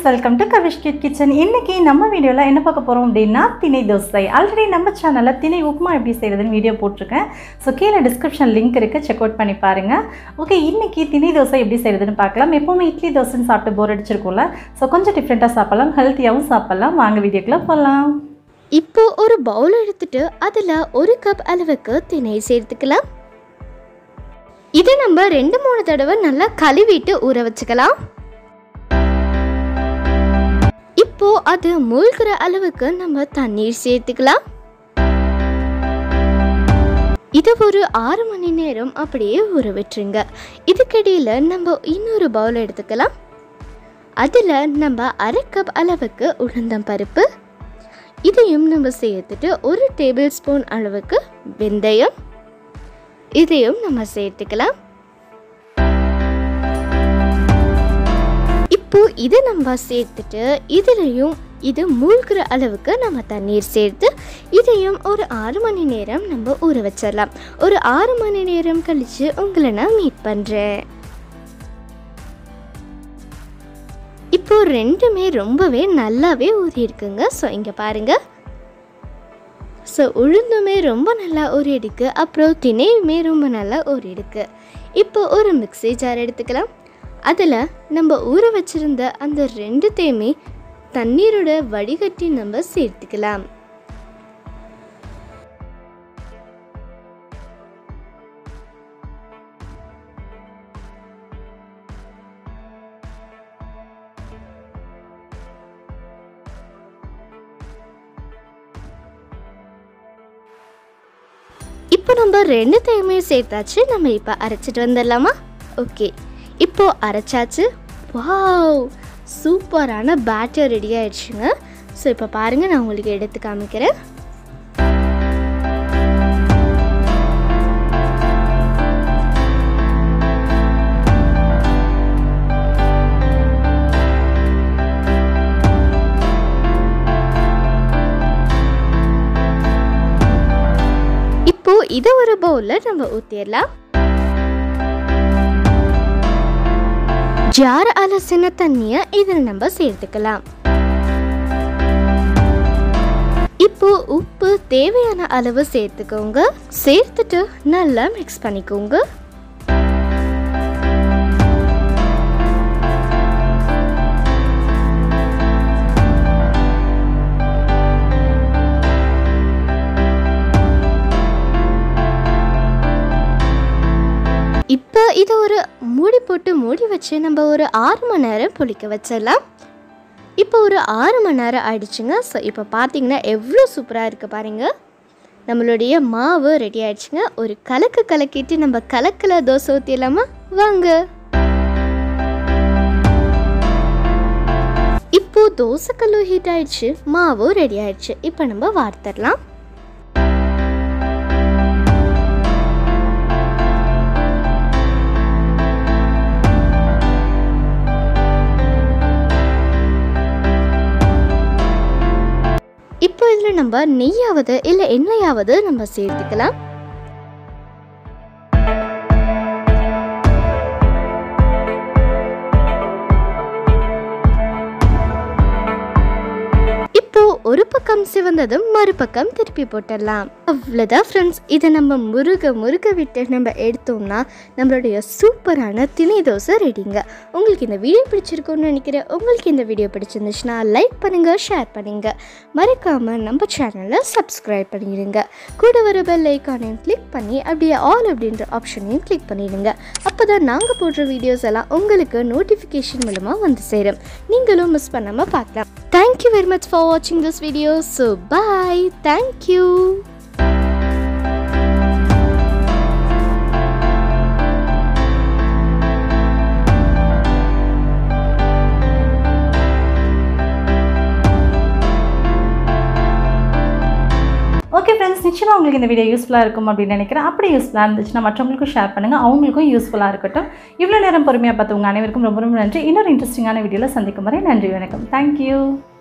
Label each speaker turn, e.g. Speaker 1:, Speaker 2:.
Speaker 1: welcome to Kavish kid kitchen இன்னைக்கு நம்ம வீடியோவில் என்ன பார்க்க போகிறோம் அப்படின்னா திணை தோசை ஆல்ரெடி நம்ம சேனலில் திணை உப்புமா எப்படி செய்கிறதுன்னு வீடியோ போட்டிருக்கேன் ஸோ கீழே டிஸ்கிரிப்ஷன் லிங்க் இருக்குது செக் அவுட் பண்ணி பாருங்கள் ஓகே இன்னைக்கு திணை தோசை எப்படி செய்கிறதுன்னு பார்க்கலாம் எப்போவுமே இட்லி தோசைன்னு சாப்பிட்டு போர் அடிச்சிருக்கோம்ல ஸோ கொஞ்சம் டிஃப்ரெண்ட்டாக சாப்பிடலாம் ஹெல்த்தியாகவும் சாப்பிடலாம் வாங்க வீடியோக்குள்ளே போகலாம்
Speaker 2: இப்போ ஒரு பவுல் எடுத்துட்டு அதில் ஒரு கப் அளவுக்கு திணை சேர்த்துக்கலாம் இதை நம்ம ரெண்டு மூணு தடவை நல்லா கழுவிட்டு ஊற வச்சுக்கலாம் இப்போ அது மூழ்கிற அளவுக்கு நம்ம தண்ணீர் சேர்த்துக்கலாம் இது ஒரு ஆறு மணி நேரம் அப்படியே ஊற விட்டுருங்க இதுக்கிடையில் நம்ம இன்னொரு பவுல் எடுத்துக்கலாம் அதில் நம்ம அரை கப் அளவுக்கு உளுந்தம் பருப்பு இதையும் நம்ம சேர்த்துட்டு ஒரு டேபிள் ஸ்பூன் அளவுக்கு வெந்தயம் இதையும் நம்ம சேர்த்துக்கலாம் இப்போ இதை நம்ம சேர்த்துட்டு இதுலேயும் இது மூழ்கிற அளவுக்கு நம்ம தண்ணீர் சேர்த்து இதையும் ஒரு ஆறு மணி நேரம் நம்ம ஊற வச்சிடலாம் ஒரு ஆறு மணி நேரம் கழித்து உங்களை நான் மீட் பண்ணுறேன் இப்போ ரெண்டுமே ரொம்பவே நல்லாவே ஊறி இருக்குங்க ஸோ இங்கே பாருங்கள் ஸோ உளுந்துமே ரொம்ப நல்லா ஊறிடுக்கு அப்புறம் திணையுமே ரொம்ப நல்லா ஊறிடுக்கு இப்போ ஒரு மிக்ஸி ஜார் எடுத்துக்கலாம் அதில் நம்ம ஊற வச்சிருந்த அந்த ரெண்டுத்தையுமே தண்ணீரோட வடிகட்டி நம்ம சேர்த்துக்கலாம் இப்போ நம்ம ரெண்டுத்தையுமே சேர்த்தாச்சு நம்ம இப்போ அரைச்சிட்டு வந்துடலாமா ஓகே இப்போ அரைச்சாச்சு வாவ் சூப்பரான பேட்டர் ரெடி ஆயிடுச்சுங்க ஸோ இப்போ பாருங்கள் நான் உங்களுக்கு எடுத்து காமிக்கிறேன் இப்போ இதை ஒரு பவுலில் நம்ம ஊற்றிடலாம் ஜார் அலசின தண்ணியை இதில் நம்ம சேர்த்துக்கலாம் இப்போ உப்பு தேவையான அளவு சேர்த்துக்கோங்க சேர்த்துட்டு நல்லா மிக்ஸ் பண்ணிக்கோங்க இப்போ இதை ஒரு மூடி போட்டு மூடி வச்சு நம்ம ஒரு ஆறு மணி நேரம் புளிக்க வச்சிடலாம் இப்போ ஒரு ஆறு மணி நேரம் ஆயிடுச்சுங்க ஸோ இப்போ பார்த்தீங்கன்னா எவ்வளோ சூப்பராக இருக்குது பாருங்கள் நம்மளுடைய மாவு ரெடி ஆயிடுச்சுங்க ஒரு கலக்கு கலக்கிட்டு நம்ம கலக்கல தோசை ஊற்றிடலாமா வாங்க இப்போ தோசைக்கல்லு ஹீட் ஆயிடுச்சு மாவும் ரெடி ஆயிடுச்சு இப்போ நம்ம வார்த்தரலாம் இப்போ இதில் நம்ம நெய்யாவது இல்லை எண்ணெயாவது நம்ம சேர்த்துக்கலாம் இப்போ ஒரு பக்கம் சிவந்ததும் மறுபக்கம் திருப்பி போட்டுடலாம் அவ்வளோதான் ஃப்ரெண்ட்ஸ் இதை நம்ம முருக முருக விட்டு நம்ம எடுத்தோம்னா நம்மளுடைய சூப்பரான திணை தோசை ரெடிங்க உங்களுக்கு இந்த வீடியோ பிடிச்சிருக்கும்னு நினைக்கிறேன் உங்களுக்கு இந்த வீடியோ பிடிச்சிருந்துச்சுன்னா லைக் பண்ணுங்கள் ஷேர் பண்ணுங்க மறக்காமல் நம்ம சேனலை சப்ஸ்கிரைப் பண்ணிடுங்க கூட வர பெல் ஐக்கானையும் கிளிக் பண்ணி அப்படியே ஆல் அப்படின்ற ஆப்ஷனையும் கிளிக் பண்ணிடுங்க அப்போ தான் நாங்கள் போடுற வீடியோஸ் எல்லாம் உங்களுக்கு நோட்டிஃபிகேஷன் மூலமாக வந்து சேரும் நீங்களும் மிஸ் பண்ணாமல் பார்க்கலாம் தேங்க்யூ வெரி மச் ஃபார் வாட்சிங் this video so bye thank you
Speaker 1: okay friends நிச்சயமாக உங்களுக்கு இந்த வீடியோ யூஸ்ஃபுல்லாக இருக்கும் அப்படின்னு நினைக்கிறேன் அப்படி யூஸ்ஃபுல்லாக இருந்துச்சுன்னா மற்றவங்களுக்கும் ஷேர் பண்ணுங்கள் அவங்களுக்கும் யூஸ்ஃபுல்லாக இருக்கட்டும் இவ்வளோ நேரம் பொறுமையாக பார்த்தவங்க அனைவருக்கும் ரொம்ப ரொம்ப நன்றி இன்னொரு இன்ட்ரெஸ்டிங்கான வீடியோவில் சந்திக்கும் வரை நன்றி வணக்கம் தேங்க்யூ